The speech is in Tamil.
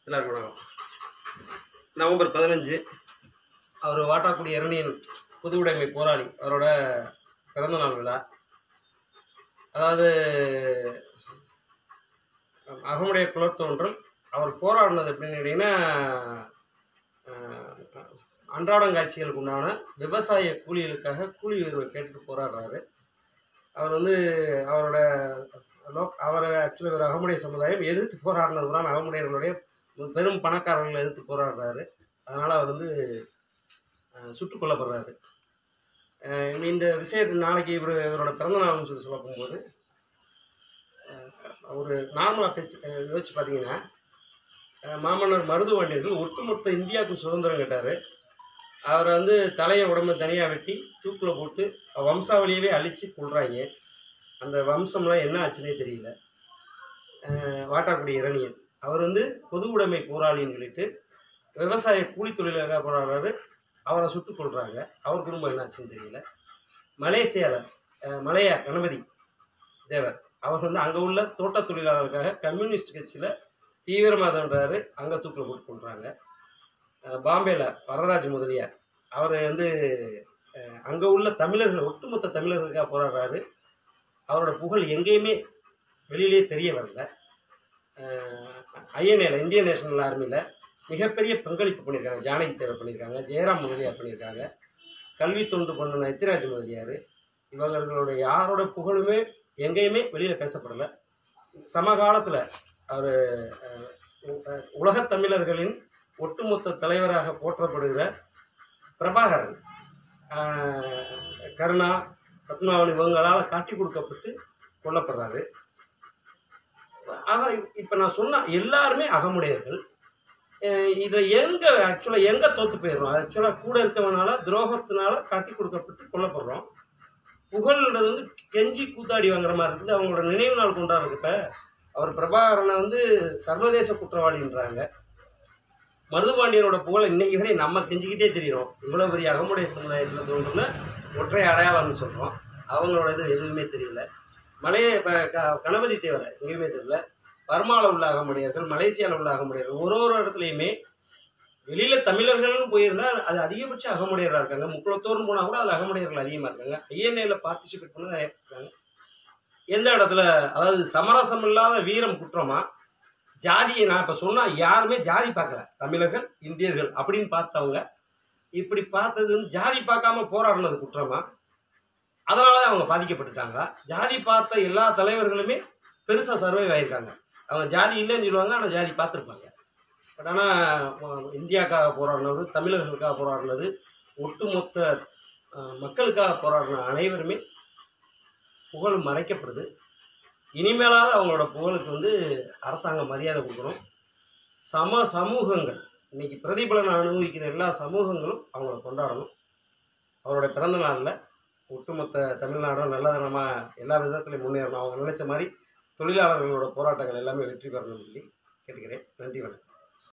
எல்லாருக்கும் வணக்கம் நவம்பர் பதினஞ்சு அவர் வாட்டாக்குடி இரணியன் புது உடைமை போராளி அவரோட பிறந்த நாள் விழா அதாவது அகமுடைய குலத்தோன்றல் அவர் போராடினது எப்படின்னு கேட்டிங்கன்னா அஹ், அன்றாடங்காட்சிகளுக்கு உண்டான விவசாய கூலிகளுக்காக கூலி உயர்வை கேட்டுட்டு போராடுறாரு அவர் வந்து அவரோட லோக் அவரை ஆக்சுவலி ஒரு அகமுடைய சமுதாயம் எதிர்த்து போராடினது தான் அகமுடையர்களுடைய பெரும் பணக்காரர்களை எதிர்த்து போராடுறாரு அதனால் அவர் வந்து அஹ், சுட்டுக் கொல்லப்படுறாரு அஹ், இந்த விஷயத்தை நாளைக்கு இவர் இவரோட பிறந்த நாள்னு சொல்லி சொல்ல போகும்போது அஹ், ஒரு நார்மலாக பேச்சு அஹ், யோசிச்சு பார்த்தீங்கன்னா அஹ், மாமன்னர் மருதுவாண்டியர்கள் ஒட்டுமொத்த இந்தியாவுக்கு சுதந்திரம் கேட்டார் அவரை வந்து தலையை உடம்பை தனியாக வெட்டி தூக்கில் போட்டு வம்சாவளியவே அழித்து கொள்றாங்க அந்த வம்சம்லாம் என்ன ஆச்சுன்னே தெரியல அஹ் வாட்டாக்குடி இரணியன் அவர் வந்து பொது உடைமை போராளின்னு சொல்லிட்டு விவசாய கூலி தொழிலாக போராடுறாரு அவரை சுட்டுக் கொள்றாங்க அவர் குடும்பம் என்னாச்சுன்னு தெரியல மலேசியாவில் அஹ் மலையா கணபதி தேவர் அவர் வந்து அங்கே உள்ள தோட்ட தொழிலாளர்களுக்காக கம்யூனிஸ்ட் கட்சியில் தீவிரமாக தோன்றாரு அங்கே தூக்கில் போட்டு கொள்றாங்க அஹ் பாம்பேல வரதராஜ் முதலியார் அவர் வந்து அங்கே உள்ள தமிழர்கள் ஒட்டுமொத்த தமிழர்களுக்காக போராடுறாரு அவரோட புகழ் எங்கேயுமே வெளியிலே தெரிய வரல ஐஎன்ஏல இந்தியன் நேஷனல் ஆர்மியில் மிகப்பெரிய பங்களிப்பு பண்ணியிருக்காங்க ஜானகி தேவர் பண்ணியிருக்காங்க ஜெயராம் முதலியார் பண்ணியிருக்காங்க கல்வி தொண்டு பண்ணின எத்திராஜ் முதலியார் இவர்களோட யாரோட புகழுமே எங்கேயுமே வெளியில் பேசப்படலை சமகாலத்தில் அவர் உலகத் தமிழர்களின் ஒட்டுமொத்த தலைவராக போற்றப்படுகிற பிரபாகரன் ஆஹ், கருணா பத்மாவளி இவங்களால் காட்டி கொடுக்கப்பட்டு கொல்லப்படுறாரு ஆனால் இப்போ நான் சொன்ன எல்லாருமே அகமுடையர்கள் இதை எங்கே ஆக்சுவலாக எங்கே தோற்று போயிடுறோம் ஆக்சுவலாக கூட இருக்கவனால துரோகத்தினால காட்டி கொடுக்கப்பட்டு கொல்லப்படுறோம் புகழ்ன்றது வந்து கெஞ்சி கூத்தாடி வாங்குற மாதிரி இருக்குது அவங்களோட நினைவு நாள் கொண்டாடுறதுப்ப அவர் பிரபாகரனை வந்து சர்வதேச குற்றவாளின்றாங்க மருதுபாண்டியனோட புகழை இன்னைக்கு வரை நம்ம கெஞ்சிக்கிட்டே தெரியும் இவ்வளோ பெரிய அகமுடைய சமுதாயத்தில் தோன்றுன ஒற்றை அடையாளம்னு சொல்கிறோம் அவங்களோட இது எதுவுமே தெரியல மலைய இப்போ க கணபதி தேவரை எங்கேயுமே தெரியல பர்மாவில் உள்ள அகமுடையர்கள் மலேசியாவில் உள்ள அகமுடையர்கள் ஒரு ஒரு இடத்துலையுமே வெளியில் தமிழர்கள்னு போயிருந்தா அது அதிகபட்ச அகமுடையர்களாக இருக்காங்க முக்குளத்தோறும் போனால் கூட அதில் அகமுடையர்கள் அதிகமாக இருக்காங்க ஐஎன்ஏல பார்ட்டிசிபேட் பண்ண நிறைய இருக்காங்க எந்த இடத்துல அதாவது சமரசம் இல்லாத வீரம் குற்றமா ஜாதியை நான் இப்போ சொன்னால் யாருமே ஜாதி பார்க்கல தமிழர்கள் இந்தியர்கள் அப்படின்னு பார்த்தவங்க இப்படி பார்த்தது வந்து ஜாதி பார்க்காம போராடினது குற்றமா அதனால தான் அவங்க பாதிக்கப்பட்டுட்டாங்க ஜாதி பார்த்த எல்லா தலைவர்களுமே பெருசாக சர்வைவ் ஆயிருக்காங்க அவங்க ஜாதி இல்லைன்னு சொல்லுவாங்க ஆனால் ஜாதி பார்த்துருப்பாங்க பட் ஆனால் இந்தியாவுக்காக போராடினது தமிழர்களுக்காக போராடினது ஒட்டுமொத்த அஹ், மக்களுக்காக போராடின அனைவருமே புகழ் மறைக்கப்படுது இனிமேலாவது அவங்களோட புகழுக்கு வந்து அரசாங்கம் மரியாதை கொடுக்கணும் சம சமூகங்கள் இன்னைக்கு பிரதிபலனை அனுபவிக்கிற எல்லா சமூகங்களும் அவங்கள கொண்டாடணும் அவரோட பிறந்த நாளில் ஒட்டுமொத்த தமிழ்நாடும் நல்லதனமாக எல்லா விதத்துலையும் முன்னேறணும் அவங்க நினைச்ச மாதிரி தொழிலாளர்களோட போராட்டங்கள் எல்லாமே வெற்றி பெறணும்னு சொல்லி கேட்டுக்கிறேன் நன்றி வணக்கம்